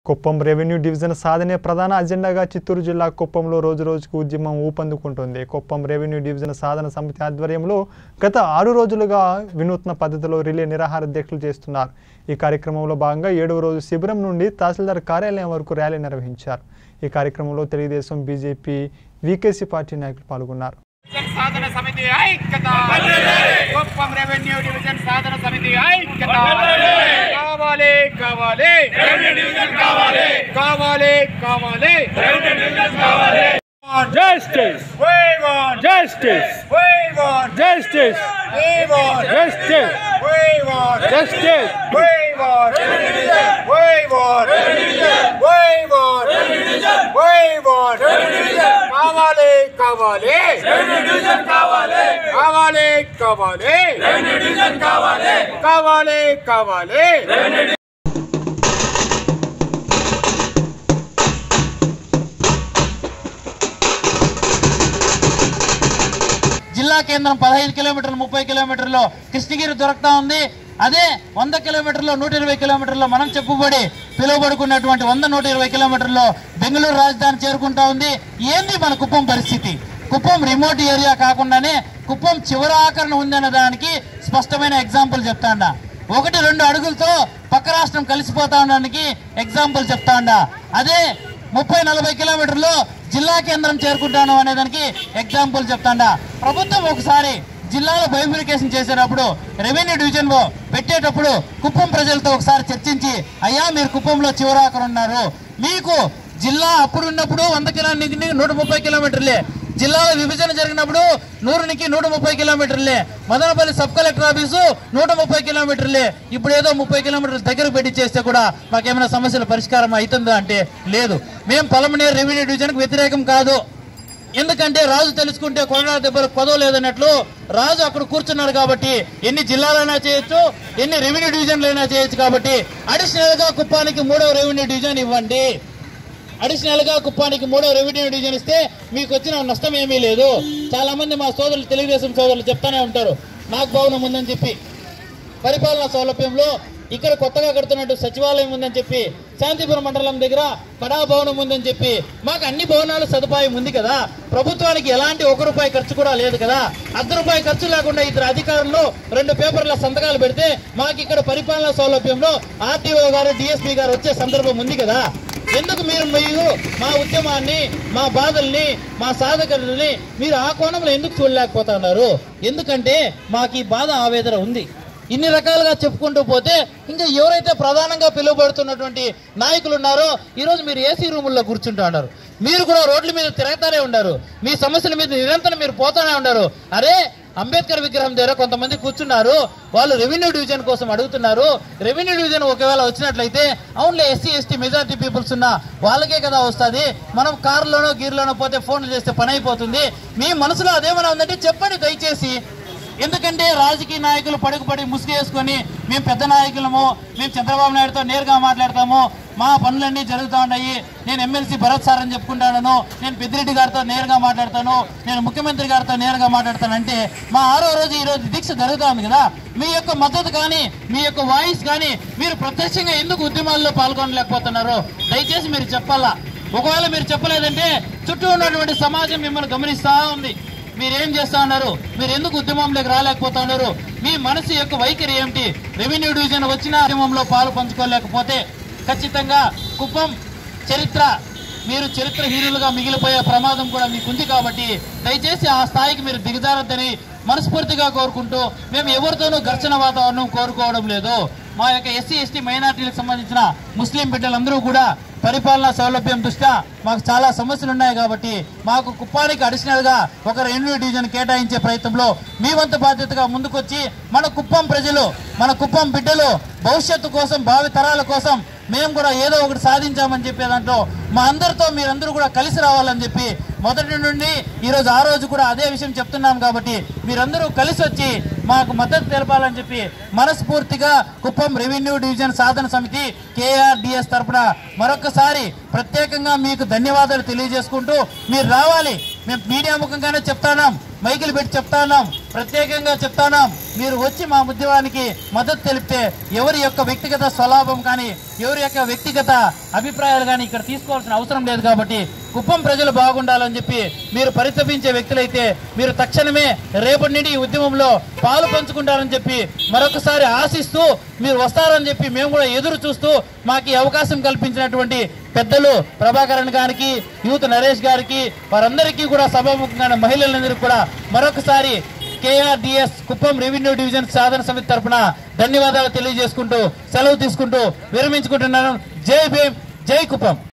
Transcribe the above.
Kuppam revenue division సాధనే ప్రధాన అజెండాగా చిత్తూరు జిల్లా కుప్పంలో రోజు రోజుకు ఉద్యమం ఊపందుకుంటుంది కుప్పం రెవెన్యూ డివిజన్ సాధన సమితి ఆధ్వర్యంలో గత ఆరు రోజులుగా వినూత్న పద్ధతిలో రిలే నిరాహార దీక్షలు చేస్తున్నారు ఈ కార్యక్రమంలో భాగంగా ఏడవ రోజు శిబిరం నుండి తహసీల్దార్ కార్యాలయం వరకు ర్యాలీ నిర్వహించారు ఈ కార్యక్రమంలో తెలుగుదేశం బీజేపీ వీకేసీ పార్టీ నాయకులు పాల్గొన్నారు డివిజన్ సాధన సమితి ఐక్యత కుప్పం రెవెన్యూ డివిజన్ సాధన సమితి ఐక్యత కావాలి కావాలి కావాలి కావాలి Justice! We want Justice! we want Justice! we want Justice! we want Justice! we want we want we want we want కావాలి కావాలి కావాలి కావాలి కావాలి కావాలి జిల్లా కేంద్రం పదహైదు కిలోమీటర్లు ముప్పై కిలోమీటర్లు కృష్ణగిరి దొరుకుతా ఉంది అదే వంద కిలోమీటర్లు నూట ఇరవై కిలోమీటర్లు మనం చెప్పుబడి పిలువబడుకున్నటువంటి వంద నూట ఇరవై కిలోమీటర్లు బెంగళూరు రాజధాని చేరుకుంటా ఉంది ఏంది మన కుప్పం పరిస్థితి కుప్పం రిమోట్ ఏరియా కాకుండానే కుప్పం చివరి ఆకరణ ఉందన్న దానికి స్పష్టమైన ఎగ్జాంపుల్ చెప్తాండా ఒకటి రెండు అడుగులతో పక్క రాష్ట్రం కలిసిపోతా ఉండడానికి ఎగ్జాంపుల్ చెప్తాండా అదే ముప్పై నలభై కిలోమీటర్లు జిల్లా కేంద్రం చేరుకుంటాను అనే దానికి ఎగ్జాంపుల్ చెప్తాండా ప్రభుత్వం ఒకసారి జిల్లాలో బైఫికేషన్ చేసేటప్పుడు రెవెన్యూ డివిజన్ పెట్టేటప్పుడు కుప్పం ప్రజలతో ఒకసారి చర్చించి అయ్యా మీరు కుప్పంలో చివరాకరు ఉన్నారు మీకు జిల్లా అప్పుడు ఉన్నప్పుడు వంద కిలోమీటర్ నూట ముప్పై కిలోమీటర్లే జిల్లాలో విభజన జరిగినప్పుడు నూరునికి నూట ముప్పై కిలోమీటర్లే మదనపల్లి సబ్ కలెక్టర్ ఆఫీసు నూట ముప్పై కిలోమీటర్లే ఇప్పుడు ఏదో ముప్పై కిలోమీటర్ల దగ్గర పెట్టి చేస్తే కూడా మాకేమైనా సమస్యల పరిష్కారం అవుతుందా అంటే లేదు మేము పలమనేరు రెవెన్యూ డివిజన్కి వ్యతిరేకం కాదు ఎందుకంటే రాజు తెలుసుకుంటే కొరడా దెబ్బలు కొదవ లేదన్నట్లు రాజు అక్కడ కూర్చున్నాడు కాబట్టి ఎన్ని జిల్లాలైనా చేయొచ్చు ఎన్ని రెవెన్యూ డివిజన్లైనా చేయొచ్చు కాబట్టి అడిషనల్ గా కుప్పానికి మూడవ రెవెన్యూ డివిజన్ ఇవ్వండి అడిషనల్ గా కుప్పానికి మూడో రెవెన్యూ డివిజన్ ఇస్తే మీకు వచ్చిన నష్టం ఏమీ లేదు చాలా మంది మా సోదరులు తెలుగుదేశం సోదరులు చెప్తానే ఉంటారు నాకు భవనం ఉందని చెప్పి పరిపాలనా సౌలభ్యంలో ఇక్కడ కొత్తగా కడుతున్నట్టు సచివాలయం ఉందని చెప్పి శాంతిపురం మండలం దగ్గర కడా భవనం ఉందని చెప్పి మాకు అన్ని భవనాల సదుపాయం ఉంది కదా ప్రభుత్వానికి ఎలాంటి ఒక రూపాయి ఖర్చు కూడా లేదు కదా అర్ధ రూపాయి ఖర్చు లేకుండా ఇద్దరు అధికారులు రెండు పేపర్ల సంతకాలు పెడితే మాకు ఇక్కడ పరిపాలనా సౌలభ్యంలో ఆర్టీఓ గారు డిఎస్పీ గారు వచ్చే సందర్భం ఉంది కదా ఎందుకు మీరు మీరు మా ఉద్యమాన్ని మా బాధల్ని మా సాధకులని మీరు ఆ కోణంలో ఎందుకు చూడలేకపోతున్నారు ఎందుకంటే మాకు ఈ బాధ ఆవేదన ఉంది ఇన్ని రకాలుగా చెప్పుకుంటూ పోతే ఇంకా ఎవరైతే ప్రధానంగా పిలువబడుతున్నటువంటి నాయకులు ఉన్నారో ఈరోజు మీరు ఏసీ రూముల్లో కూర్చుంటూ ఉన్నారు మీరు కూడా రోడ్ల మీద తిరగతానే ఉన్నారు మీ సమస్యల మీద నిరంతరం మీరు పోతానే ఉన్నారు అరే అంబేద్కర్ విగ్రహం దగ్గర కొంతమంది కూర్చున్నారు వాళ్ళు రెవెన్యూ డివిజన్ కోసం అడుగుతున్నారు రెవెన్యూ డివిజన్ ఒకవేళ వచ్చినట్లయితే అవునులే ఎస్సీ ఎస్టీ మెజారిటీ పీపుల్స్ ఉన్న వాళ్ళకే కదా వస్తుంది మనం కారులోనో గీర్లోనో పోతే ఫోన్లు చేస్తే పని అయిపోతుంది మీ మనసులో అదేమైనా ఉందంటే చెప్పండి దయచేసి ఎందుకంటే రాజకీయ నాయకులు పడుకుపడి ముసుగు వేసుకొని మేము పెద్ద నాయకులము మేము చంద్రబాబు నాయుడుతో నేరుగా మాట్లాడతాము మా పనులన్నీ జరుగుతూ ఉన్నాయి నేను ఎమ్మెల్సీ భరత్ సార్ అని చెప్పుకుంటాను నేను పెద్దిరెడ్డి గారితో నేరుగా మాట్లాడతాను నేను ముఖ్యమంత్రి గారితో నేరుగా మాట్లాడతాను అంటే మా ఆరో రోజు ఈ రోజు దీక్ష జరుగుతా ఉంది కదా మీ యొక్క మద్దతు కానీ మీ యొక్క వాయిస్ కానీ మీరు ప్రత్యక్షంగా ఎందుకు ఉద్యమాల్లో పాల్గొనలేకపోతున్నారు దయచేసి మీరు చెప్పాలా ఒకవేళ మీరు చెప్పలేదంటే చుట్టూ ఉన్నటువంటి సమాజం మిమ్మల్ని గమనిస్తా ఉంది మీరేం చేస్తా ఉన్నారు మీరు ఎందుకు ఉద్యమంలోకి రాలేకపోతా ఉన్నారు మీ మనసు యొక్క వైఖరి ఏమిటి రెవెన్యూ డివిజన్ వచ్చిన ఉద్యమంలో పాలు పంచుకోలేకపోతే ఖచ్చితంగా కుప్పం చరిత్ర మీరు చరిత్రహీనులుగా మిగిలిపోయే ప్రమాదం కూడా మీకు ఉంది కాబట్టి దయచేసి ఆ స్థాయికి మీరు దిగజారద్దని మనస్ఫూర్తిగా కోరుకుంటూ మేము ఎవరితోనూ ఘర్షణ వాతావరణం కోరుకోవడం లేదు మా యొక్క ఎస్సీ ఎస్టీ మైనార్టీలకు సంబంధించిన ముస్లిం బిడ్డలందరూ కూడా పరిపాలనా సౌలభ్యం దృష్ట్యా మాకు చాలా సమస్యలు ఉన్నాయి కాబట్టి మాకు కుప్పానికి అడిషనల్ గా ఒక రెవెన్యూ డివిజన్ కేటాయించే ప్రయత్నంలో మీ వంతు బాధ్యతగా ముందుకొచ్చి మన కుప్పం ప్రజలు మన కుప్పం బిడ్డలు భవిష్యత్తు కోసం భావి తరాల కోసం మేము కూడా ఏదో ఒకటి సాధించామని చెప్పే దాంట్లో మా అందరితో మీరందరూ కూడా కలిసి రావాలని చెప్పి మొదటి నుండి ఈ రోజు ఆ రోజు కూడా అదే విషయం చెప్తున్నాం కాబట్టి మీరందరూ కలిసి వచ్చి మాకు మద్దతు తెలపాలని చెప్పి మనస్ఫూర్తిగా కుప్పం రెవెన్యూ డివిజన్ సాధన సమితి కేఆర్డిఎస్ తరపున మరొకసారి ప్రత్యేకంగా మీకు ధన్యవాదాలు తెలియజేసుకుంటూ మీరు రావాలి మేము మీడియా ముఖంగానే చెప్తాన్నాం మైకులు పెట్టి చెప్తా ఉన్నాం ప్రత్యేకంగా చెప్తానాం మీరు వచ్చి మా ఉద్యమానికి మద్దతు తెలిపితే ఎవరి యొక్క వ్యక్తిగత స్వలాభం కానీ ఎవరి యొక్క వ్యక్తిగత అభిప్రాయాలు కానీ ఇక్కడ తీసుకోవాల్సిన అవసరం లేదు కాబట్టి కుప్పం ప్రజలు బాగుండాలని చెప్పి మీరు పరితపించే వ్యక్తులైతే మీరు తక్షణమే రేపటి నుండి ఈ ఉద్యమంలో పాలు పంచుకుంటారని చెప్పి మరొకసారి ఆశిస్తూ మీరు వస్తారని చెప్పి మేము కూడా ఎదురు చూస్తూ మాకు ఈ అవకాశం కల్పించినటువంటి పెద్దలు ప్రభాకరన్ గారికి యూత్ నరేష్ గారికి వారందరికీ కూడా సభాముఖంగా మహిళలందరికీ కూడా మరొకసారి కేఆర్డిఎస్ కుప్పం రెవెన్యూ డివిజన్ సాధన సమితి తరపున ధన్యవాదాలు తెలియజేసుకుంటూ సెలవు తీసుకుంటూ విరమించుకుంటున్నాను జై భీమ్ జై కుప్పం